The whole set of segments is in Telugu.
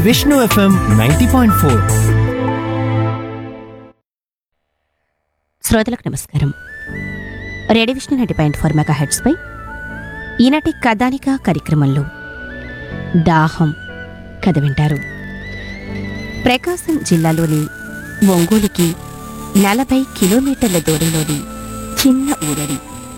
Vishnu FM ninety point four శ్రోతలకు నమస్కారం radio Vishnu ninety point four mega హెడ్స్పై ఈనాటి కథానిక కార్యక్రమంలో దాహం కథ వింటారు ప్రకాశం జిల్లాలోని ఒంగోలుకి నలభై కిలోమీటర్ల దూరంలోని చిన్న ఊరడి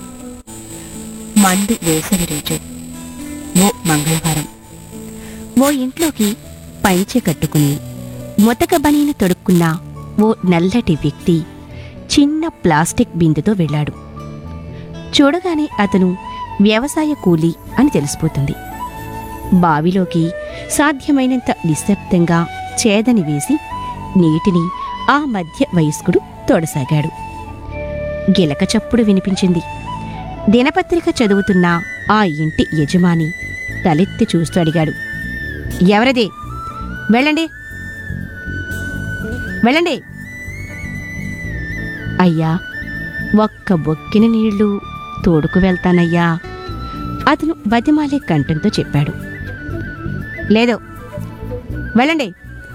మండు వేసవి రోజు ఓ మంగళవారం ఓ ఇంట్లోకి పంచె కట్టుకుని మొతక బనీను తొడుక్కున్న ఓ నల్లటి వ్యక్తి చిన్న ప్లాస్టిక్ బిందెతో వెళ్ళాడు చూడగానే అతను వ్యవసాయ కూలీ అని తెలిసిపోతుంది బావిలోకి సాధ్యమైనంత నిశ్శబ్దంగా చేదని వేసి నీటిని ఆ మధ్య వయస్కుడు తోడసాగాడు గిలక చప్పుడు వినిపించింది దినపత్రిక చదువుతున్న ఆ ఇంటి యజమాని తలెత్తి చూస్తూ అడిగాడు ఎవరదే వెళ్ళండి వెళ్ళండి అయ్యా ఒక్క బొక్కిన నీళ్లు తోడుకు వెళ్తానయ్యా అతను బతిమాలే కంఠంతో చెప్పాడు లేదు వెళ్ళండి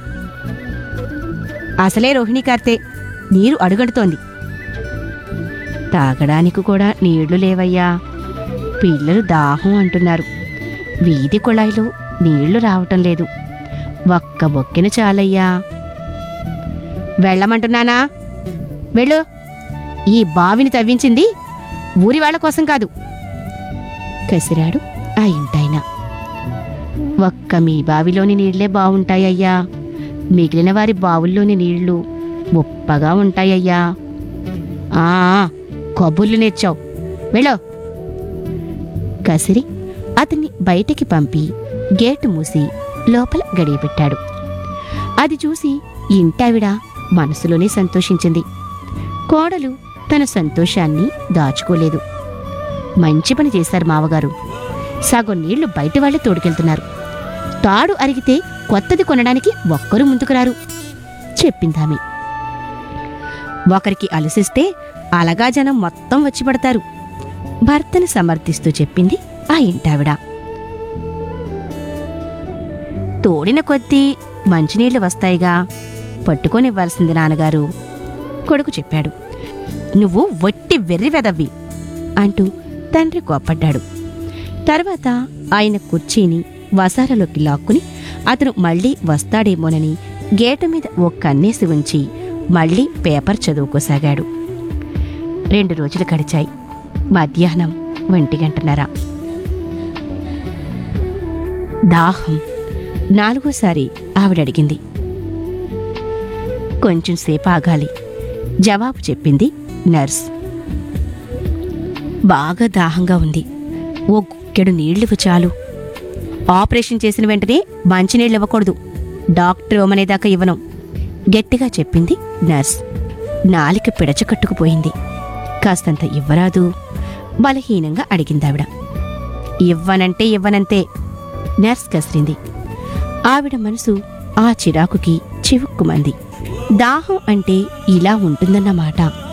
అసలే రోహిణి కార్తె నీరు అడుగడుతోంది తాగడానికి కూడా నీళ్లు లేవయ్యా పిల్లలు దాహం అంటున్నారు వీధి కుళాయిలో నీళ్లు రావటం లేదు ఒక్క బొక్కిన చాలయ్యా వెళ్ళమంటున్నానా వెళ్ళు ఈ బావిని తవ్వించింది ఊరి వాళ్ళ కోసం కాదు కసిరాడు ఆ ఇంటాయన ఒక్క మీ బావిలోని నీళ్లే బావుంటాయ్యా మిగిలిన వారి బావుల్లోని నీళ్లు ఉప్పగా ఉంటాయ్యా ఆ కబుర్లు నేర్చావు వెళ్ళు కసిరి అతన్ని బయటికి పంపి గేటు మూసి లోపల గడియపెట్టాడు అది చూసి ఇంటావిడ మనసులోనే సంతోషించింది కోడలు తన సంతోషాన్ని దాచుకోలేదు మంచి పని చేశారు మావగారు సగం నీళ్లు బయట వాళ్ళే తోడుకెళ్తున్నారు తాడు అరిగితే కొత్తది కొనడానికి ఒక్కరూ ముందుకు రారు చెప్పిందామె ఒకరికి అలసిస్తే అలగా జనం మొత్తం వచ్చి పడతారు భర్తను సమర్థిస్తూ చెప్పింది ఆ ఇంటావిడ తోడిన కొద్దీ మంచినీళ్లు వస్తాయిగా పట్టుకొనివ్వాల్సింది నాన్నగారు కొడుకు చెప్పాడు నువ్వు వట్టి వెర్రి వెదవ్వి అంటూ తండ్రి కోప్పడ్డాడు తర్వాత ఆయన కుర్చీని వసారలోకి లాక్కుని అతను మళ్ళీ వస్తాడేమోనని గేటు మీద ఓ కన్నేసి ఉంచి మళ్ళీ పేపర్ చదువుకోసాగాడు రెండు రోజులు గడిచాయి మధ్యాహ్నం ఒంటి గంటన్నర దాహం నాలుగోసారి ఆవిడడిగింది కొంచెం సేపు ఆగాలి జవాబు చెప్పింది నర్స్ బాగా దాహంగా ఉంది ఓ గుక్కెడు నీళ్లివ్వు చాలు ఆపరేషన్ చేసిన వెంటనే మంచినీళ్ళు ఇవ్వకూడదు డాక్టర్ ఇవ్వమనేదాకా ఇవ్వను గట్టిగా చెప్పింది నర్స్ నాలిక పిడచకట్టుకుపోయింది కాస్తంత ఇవ్వరాదు బలహీనంగా అడిగిందావిడ ఇవ్వనంటే ఇవ్వనంతే నర్స్ కసిరింది ఆవిడ మనసు ఆ చిరాకుకి చివుక్కుమంది దాహం అంటే ఇలా ఉంటుందన్నమాట